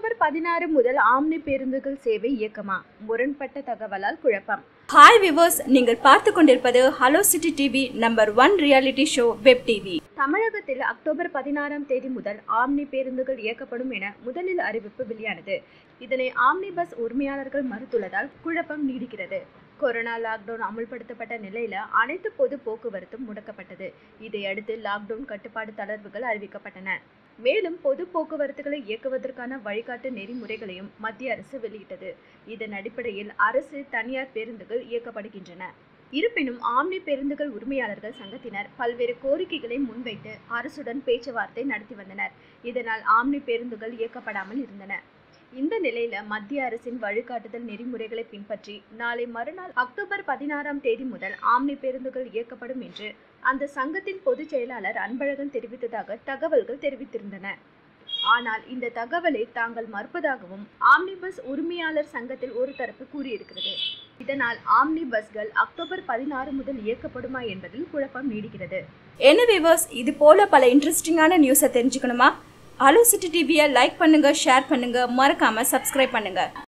October பதினாறு முதல் omni பேருந்துகள் சேவை இயக்கமா முரண்பட்ட தகவலால் குழப்பம் ஹாய் விவர்ஸ் நீங்கள் பார்த்து கொண்டிருப்பது hello city TV number one reality show web TV தமிழகத்தில் அக்டோபர் பதினாறாம் தேதி முதல் ஆம்னி பேருந்துகள் இயக்கப்படும் என முதலில் அறிவிப்பு வெளியானது இதனை ஆம்னி பஸ் உரிமையாளர்கள் மறுத்துள்ளதால் குழப்பம் நீடிக்கிறது கொரோனா லாக்டவுன் அமுல்படுத்தப்பட்ட நிலையில அனைத்து பொது போக்குவரத்தும் முடக்கப்பட்டது இதையடுத்து லாக்டவுன் கட்டுப்பாடு தளர்வுகள் அறிவிக்கப்பட்டன மேலும் பொது போக்குவரத்துகளை இயக்குவதற்கான வழிகாட்டு நெறிமுறைகளையும் மத்திய அரசு வெளியிட்டது இதன் அடிப்படையில் அரசு தனியார் பேருந்துகள் இயக்கப்படுகின்றன இருப்பினும் ஆம்னி பேருந்துகள் உரிமையாளர்கள் சங்கத்தினர் பல்வேறு கோரிக்கைகளை முன்வைத்து அரசுடன் பேச்சுவார்த்தை நடத்தி வந்தனர் இதனால் ஆம்னி பேருந்துகள் இயக்கப்படாமல் இருந்தன இந்த நிலையில மத்திய அரசின் வழிகாட்டுதல் நெறிமுறைகளை பின்பற்றி நாளை மறுநாள் அக்டோபர் பதினாறாம் தேதி முதல் ஆம்னி பேருந்துகள் இயக்கப்படும் என்று அந்த சங்கத்தின் பொதுச் செயலாளர் அன்பழகன் தெரிவித்ததாக தகவல்கள் தெரிவித்திருந்தன ஆனால் இந்த தகவலை தாங்கள் மறுப்பதாகவும் ஆம்னி பஸ் உரிமையாளர் சங்கத்தில் ஒரு தரப்பு கூறியிருக்கிறது இதனால் ஆம்னி பஸ்கள் அக்டோபர் பதினாறு முதல் இயக்கப்படுமா என்பதில் குழப்பம் நீடிக்கிறது என்ன விவர்ஸ் இது போல பல இன்ட்ரெஸ்டிங்கான நியூஸை தெரிஞ்சுக்கணுமா ஹலோ சிட்டி டிவியை லைக் பண்ணுங்க ஷேர் பண்ணுங்க மறக்காம சப்ஸ்கிரைப் பண்ணுங்க